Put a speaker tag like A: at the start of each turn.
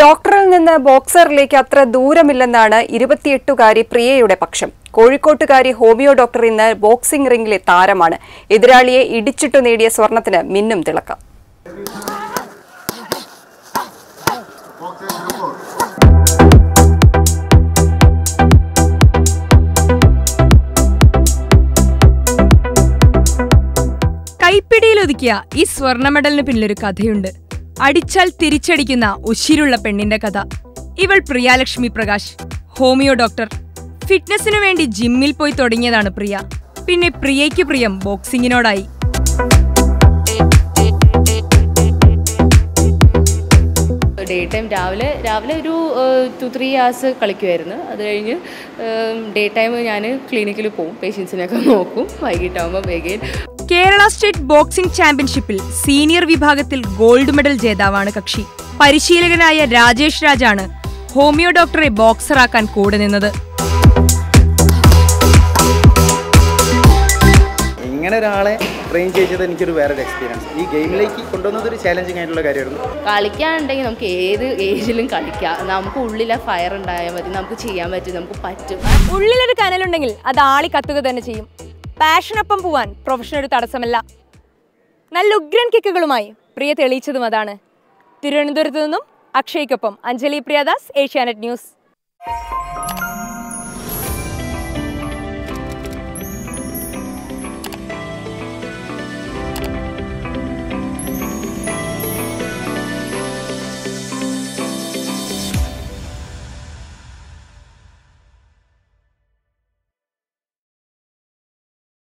A: ഡോക്ടറിൽ നിന്ന് ബോക്സറിലേക്ക് അത്ര ദൂരമില്ലെന്നാണ് ഇരുപത്തിയെട്ടുകാരി പ്രിയയുടെ പക്ഷം കോഴിക്കോട്ടുകാരി ഹോമിയോ ഡോക്ടർ ഇന്ന് ബോക്സിംഗ് റിംഗിലെ താരമാണ് എതിരാളിയെ ഇടിച്ചിട്ടു നേടിയ സ്വർണത്തിന് മിന്നും തിളക്കം
B: കൈപ്പിടിയിലൊതുക്കിയ ഈ സ്വർണ്ണ മെഡലിന് പിന്നിലൊരു കഥയുണ്ട് അടിച്ചാൽ തിരിച്ചടിക്കുന്ന ഉശിരുള്ള പെണ്ണിന്റെ കഥ ഇവൾ പ്രിയാലക്ഷ്മി പ്രകാശ് ഹോമിയോ ഡോക്ടർ ഫിറ്റ്നസിനു വേണ്ടി ജിമ്മിൽ പോയി തുടങ്ങിയതാണ് പ്രിയ പിന്നെ പ്രിയയ്ക്ക് പ്രിയം ബോക്സിങ്ങിനോടായി
C: ഡേ ടൈം രാവിലെ രാവിലെ ഒരു ടു ത്രീ hours കളിക്കുമായിരുന്നു അത് കഴിഞ്ഞ് ഡേ ടൈം ഞാൻ ക്ലിനിക്കിൽ പോകും പേഷ്യൻസിനെയൊക്കെ നോക്കും വൈകിട്ടാകുമ്പോൾ വേഗം
B: കേരള സ്റ്റേറ്റ് ബോക്സിംഗ് ചാമ്പ്യൻഷിപ്പിൽ സീനിയർ വിഭാഗത്തിൽ ഗോൾഡ് മെഡൽ ജേതാവാണ് കക്ഷി പരിശീലകനായ രാജേഷ് രാജാണ് ഹോമിയോ ഡോക്ടറെ ബോക്സറാക്കാൻ കൂടെ നിന്നത്
D: ഇങ്ങനെ ഒരാളെ ട്രെയിൻ ചെയ്തത് എനിക്കൊരു വേറൊരു എക്സ്പീരിയൻസ് ഈ ഗെയിമിലേക്ക് കൊണ്ടുവന്നത് ഒരു ചാലഞ്ചിങ് ആയിട്ടുള്ള കാര്യമായിരുന്നു
C: കളിക്കാനുണ്ടെങ്കിൽ നമുക്ക് ഏത് ഏജിലും കളിക്കാം നമുക്ക് ഉള്ളിലെ ഫയർ ഉണ്ടായാൽ മതി നമുക്ക് ചെയ്യാൻ പറ്റും നമുക്ക് പറ്റും
B: ഉള്ളിലൊരു കനലുണ്ടെങ്കിൽ അത് ആളി കത്തുക തന്നെ ചെയ്യും പാഷനൊപ്പം പോവാൻ പ്രൊഫഷൻ ഒരു തടസ്സമല്ല നല്ല ഉഗ്രൻ കിക്കുകളുമായി പ്രിയ തെളിയിച്ചതും അതാണ് തിരുവനന്തപുരത്ത് നിന്നും അക്ഷയ്ക്കൊപ്പം അഞ്ജലി പ്രിയദാസ് ഏഷ്യാനെറ്റ് ന്യൂസ്